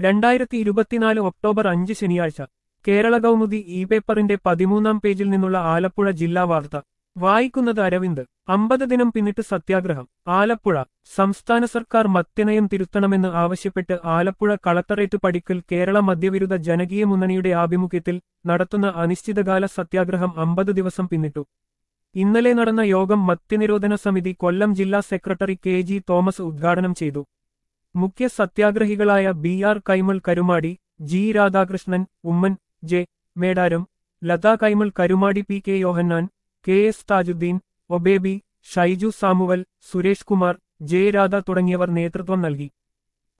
രണ്ടായിരത്തി ഇരുപത്തിനാല് ഒക്ടോബർ അഞ്ച് ശനിയാഴ്ച കേരള കൗമുദി ഇ പേപ്പറിന്റെ പതിമൂന്നാം പേജിൽ നിന്നുള്ള ആലപ്പുഴ ജില്ലാ വാർത്ത വായിക്കുന്നത് അരവിന്ദ് അമ്പത് ദിനം പിന്നിട്ട് സത്യാഗ്രഹം ആലപ്പുഴ സംസ്ഥാന സർക്കാർ മദ്യനയം തിരുത്തണമെന്ന് ആവശ്യപ്പെട്ട് ആലപ്പുഴ കളക്ടറേറ്റ് പടിക്കൽ കേരള മദ്യവിരുദ്ധ ജനകീയ മുന്നണിയുടെ ആഭിമുഖ്യത്തിൽ നടത്തുന്ന അനിശ്ചിതകാല സത്യാഗ്രഹം അമ്പത് ദിവസം പിന്നിട്ടു ഇന്നലെ നടന്ന യോഗം മദ്യനിരോധന സമിതി കൊല്ലം ജില്ലാ സെക്രട്ടറി കെ ജി തോമസ് ഉദ്ഘാടനം ചെയ്തു മുഖ്യ സത്യാഗ്രഹികളായ B R Kaimal Karumadi G Radhakrishnan Oommen J Medaram Latha Kaimal Karumadi P K Yohannan K S Thajudheen O Baby Shaiju Samuel Suresh Kumar J Radha തുടങ്ങിയവർ നേതൃത്വം നൽകി